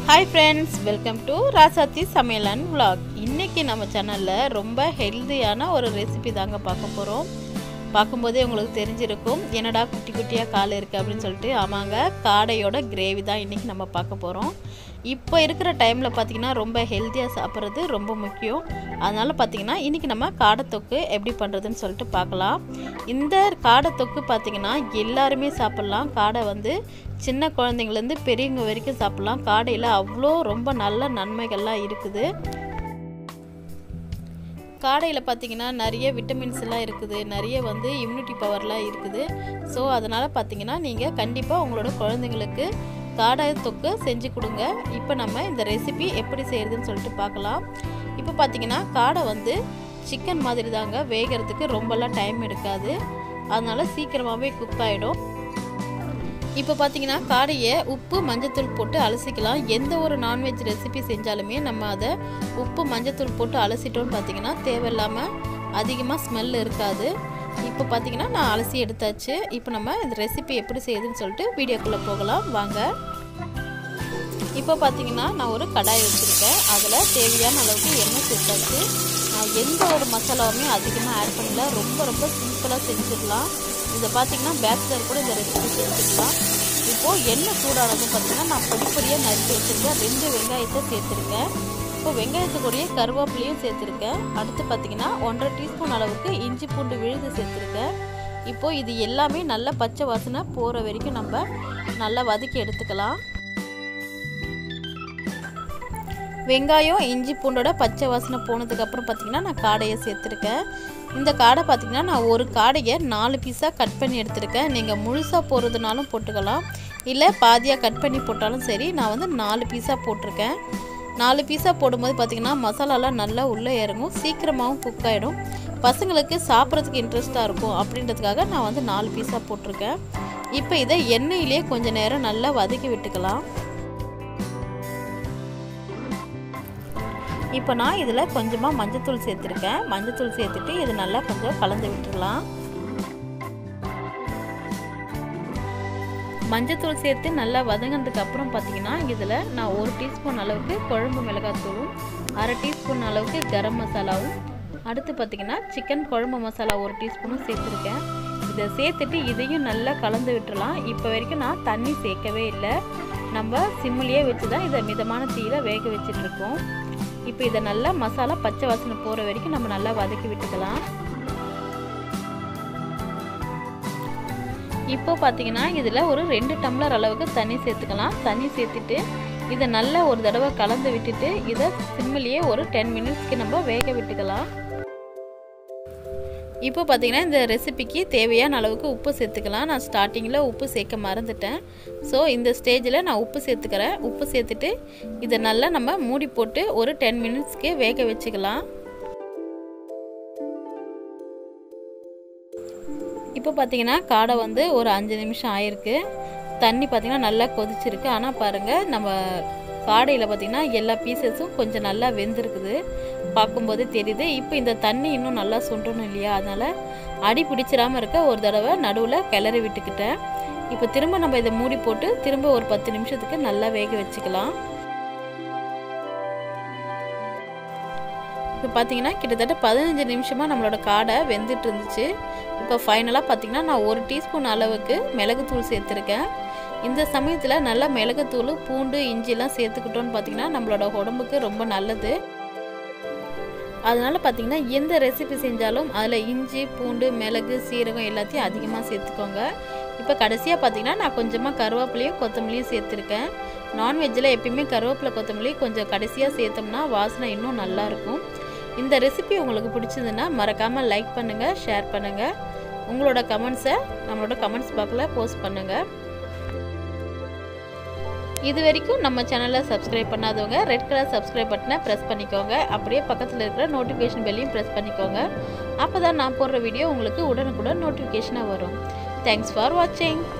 hi friends welcome to Rasathi Samayal and vlog இன்றைக்கி நம்ம சேனலில் ரொம்ப ஹெல்தியான ஒரு ரெசிபி தாங்க பார்க்க போகிறோம் பார்க்கும்போதே உங்களுக்கு தெரிஞ்சிருக்கும் என்னடா குட்டி குட்டியாக கால் இருக்குது அப்படின்னு சொல்லிட்டு ஆமாங்க காடையோட கிரேவி தான் இன்றைக்கி நம்ம பார்க்க போகிறோம் இப்போ இருக்கிற டைமில் பார்த்திங்கன்னா ரொம்ப ஹெல்த்தியாக சாப்பிட்றது ரொம்ப முக்கியம் அதனால் பார்த்திங்கன்னா இன்றைக்கி நம்ம காடை தொக்கு எப்படி பண்ணுறதுன்னு சொல்லிட்டு பார்க்கலாம் இந்த காடை தொக்கு பார்த்திங்கன்னா எல்லாருமே சாப்பிட்லாம் காடை வந்து சின்ன குழந்தைங்கலேருந்து பெரியவங்க வரைக்கும் சாப்பிட்லாம் காடையில் அவ்வளோ ரொம்ப நல்ல நன்மைகள்லாம் இருக்குது காடையில் பார்த்தீங்கன்னா நிறைய விட்டமின்ஸ் எல்லாம் இருக்குது நிறைய வந்து இம்யூனிட்டி பவர்லாம் இருக்குது ஸோ அதனால் பார்த்தீங்கன்னா நீங்கள் கண்டிப்பாக உங்களோட குழந்தைங்களுக்கு காடை தொக்கு செஞ்சு கொடுங்க இப்போ நம்ம இந்த ரெசிபி எப்படி செய்கிறதுன்னு சொல்லிட்டு பார்க்கலாம் இப்போ பார்த்தீங்கன்னா காடை வந்து சிக்கன் மாதிரி தாங்க வேகிறதுக்கு ரொம்பலாம் டைம் எடுக்காது அதனால் சீக்கிரமாகவே குக் ஆகிடும் இப்போ பார்த்தீங்கன்னா காடையை உப்பு மஞ்சத்தூள் போட்டு அலசிக்கலாம் எந்த ஒரு நான்வெஜ் ரெசிபி செஞ்சாலுமே நம்ம அதை உப்பு மஞ்சத்தூள் போட்டு அலசிட்டோம்னு பார்த்தீங்கன்னா தேவையில்லாமல் அதிகமாக ஸ்மெல் இருக்காது இப்போ பார்த்தீங்கன்னா நான் அலசி எடுத்தாச்சு இப்போ நம்ம இந்த ரெசிபி எப்படி செய்யுதுன்னு சொல்லிட்டு வீடியோக்குள்ளே போகலாம் வாங்க இப்போ பார்த்தீங்கன்னா நான் ஒரு கடாய் வச்சுருக்கேன் அதில் தேவையான அளவுக்கு எண்ணெய் சேர்த்தாச்சு நான் எந்த ஒரு மசாலாவுமே அதிகமாக ஆட் பண்ணல ரொம்ப ரொம்ப சிம்பிளாக செஞ்சிடலாம் இதை பார்த்தீங்கன்னா பேச்சுலர் கூட இந்த ரெசிபி செஞ்சுக்கலாம் இப்போது எண்ணெய் சூடானதும் பார்த்தீங்கன்னா நான் பொடி பொடியாக நறுக்கி வச்சுருக்கேன் ரெண்டு வெங்காயத்தை சேர்த்துருக்கேன் இப்போ வெங்காயத்துக்குரிய கருவேப்பிலையும் சேர்த்துருக்கேன் அடுத்து பார்த்தீங்கன்னா ஒன்றரை டீஸ்பூன் அளவுக்கு இஞ்சி பூண்டு விழுது சேர்த்துருக்கேன் இப்போது இது எல்லாமே நல்ல பச்சை வாசனை போகிற வரைக்கும் நம்ம நல்லா வதக்கி எடுத்துக்கலாம் வெங்காயம் இஞ்சி பூண்டோட பச்சை வாசனை போனதுக்கப்புறம் பார்த்திங்கன்னா நான் காடையை சேர்த்துருக்கேன் இந்த காடை பார்த்திங்கன்னா நான் ஒரு காடையை நாலு பீஸாக கட் பண்ணி எடுத்திருக்கேன் நீங்கள் முழுசாக போடுறதுனாலும் போட்டுக்கலாம் இல்லை பாதியாக கட் பண்ணி போட்டாலும் சரி நான் வந்து நாலு பீஸாக போட்டிருக்கேன் நாலு பீஸாக போடும்போது பார்த்திங்கன்னா மசாலாலாம் நல்லா உள்ளே இறங்கும் சீக்கிரமாகவும் குக் ஆகிடும் பசங்களுக்கு சாப்பிட்றதுக்கு இன்ட்ரெஸ்ட்டாக இருக்கும் அப்படின்றதுக்காக நான் வந்து நாலு பீஸாக போட்டிருக்கேன் இப்போ இதை எண்ணெயிலே கொஞ்சம் நேரம் நல்லா வதக்கி விட்டுக்கலாம் இப்போ நான் இதில் கொஞ்சமாக மஞ்சத்தூள் சேர்த்துருக்கேன் மஞ்சத்தூள் சேர்த்துட்டு இது நல்லா கொஞ்சம் கலந்து விட்டுடலாம் மஞ்சத்தூள் சேர்த்து நல்லா வதங்கினதுக்கு அப்புறம் பார்த்தீங்கன்னா இதில் நான் ஒரு டீஸ்பூன் அளவுக்கு குழம்பு மிளகாத்தூளும் அரை டீஸ்பூன் அளவுக்கு கரம் மசாலாவும் அடுத்து பார்த்திங்கன்னா சிக்கன் குழம்பு மசாலா ஒரு டீஸ்பூனும் சேர்த்துருக்கேன் இதை சேர்த்துட்டு இதையும் நல்லா கலந்து விட்டுறலாம் இப்போ வரைக்கும் நான் தண்ணி சேர்க்கவே இல்லை நம்ம சிம்மிலேயே வச்சு தான் இதை மிதமான தீயில வேக வச்சிட்ருக்கோம் இப்போ இதை நல்லா மசாலா பச்சை வாசனை போகிற வரைக்கும் நம்ம நல்லா வதக்கி விட்டுக்கலாம் இப்போ பார்த்தீங்கன்னா இதில் ஒரு ரெண்டு டம்ளர் அளவுக்கு தண்ணி சேர்த்துக்கலாம் தண்ணி சேர்த்துட்டு இதை நல்லா ஒரு தடவை கலந்து விட்டுட்டு இதை சிம்மிலேயே ஒரு டென் மினிட்ஸ்க்கு நம்ம வேக விட்டுக்கலாம் இப்போ பார்த்தீங்கன்னா இந்த ரெசிபிக்கு தேவையான அளவுக்கு உப்பு சேர்த்துக்கலாம் நான் ஸ்டார்டிங்கில் உப்பு சேர்க்க மறந்துட்டேன் ஸோ இந்த ஸ்டேஜில் நான் உப்பு சேர்த்துக்கிறேன் உப்பு சேர்த்துட்டு இதை நல்லா நம்ம மூடி போட்டு ஒரு டென் மினிட்ஸ்க்கு வேக வச்சுக்கலாம் இப்போ பார்த்தீங்கன்னா காடை வந்து ஒரு அஞ்சு நிமிஷம் ஆயிருக்கு தண்ணி பார்த்திங்கன்னா நல்லா கொதிச்சிருக்கு ஆனால் பாருங்கள் நம்ம காடையில் பார்த்திங்கன்னா எல்லா பீசஸும் கொஞ்சம் நல்லா வெந்திருக்குது பார்க்கும்போது தெரியுது இப்போ இந்த தண்ணி இன்னும் நல்லா சுண்டணும் இல்லையா அதனால் அடி பிடிச்சிடாமல் இருக்க ஒரு தடவை நடுவில் கிளறி விட்டுக்கிட்டேன் இப்போ திரும்ப நம்ம இதை மூடி போட்டு திரும்ப ஒரு பத்து நிமிஷத்துக்கு நல்லா வேக வச்சுக்கலாம் இப்போ பார்த்தீங்கன்னா கிட்டத்தட்ட பதினஞ்சு நிமிஷமாக நம்மளோட காடை வெந்துட்டு இருந்துச்சு இப்போ ஃபைனலாக பார்த்தீங்கன்னா நான் ஒரு டீஸ்பூன் அளவுக்கு மிளகுத்தூள் சேர்த்துருக்கேன் இந்த சமயத்தில் நல்லா மிளகுத்தூள் பூண்டு இஞ்சிலாம் சேர்த்துக்கிட்டோன்னு பார்த்தீங்கன்னா நம்மளோட உடம்புக்கு ரொம்ப நல்லது அதனால் பார்த்தீங்கன்னா எந்த ரெசிபி செஞ்சாலும் அதில் இஞ்சி பூண்டு மிளகு சீரகம் எல்லாத்தையும் அதிகமாக சேர்த்துக்கோங்க இப்போ கடைசியாக பார்த்தீங்கன்னா நான் கொஞ்சமாக கருவேப்பிலையும் கொத்தமல்லியும் சேர்த்துருக்கேன் நான்வெஜ்ஜில் எப்பயுமே கருவேப்பிலை கொத்தமல்லி கொஞ்சம் கடைசியாக சேர்த்தோம்னா வாசனை இன்னும் நல்லாயிருக்கும் இந்த ரெசிபி உங்களுக்கு பிடிச்சதுன்னா மறக்காமல் லைக் பண்ணுங்கள் ஷேர் பண்ணுங்கள் உங்களோட கமெண்ட்ஸை நம்மளோட கமெண்ட்ஸ் பாக்ஸில் போஸ்ட் பண்ணுங்கள் இது வரைக்கும் நம்ம சேனலை சப்ஸ்கிரைப் பண்ணாதவங்க ரெட் கலர் சப்ஸ்கிரைப் பட்டனை ப்ரெஸ் பண்ணிக்கோங்க அப்படியே பக்கத்தில் இருக்கிற நோட்டிஃபிகேஷன் பெல்லையும் ப்ரெஸ் பண்ணிக்கோங்க அப்போ தான் நான் போடுற வீடியோ உங்களுக்கு உடனுக்குடன் நோட்டிஃபிகேஷனாக வரும் தேங்க்ஸ் ஃபார் வாட்சிங்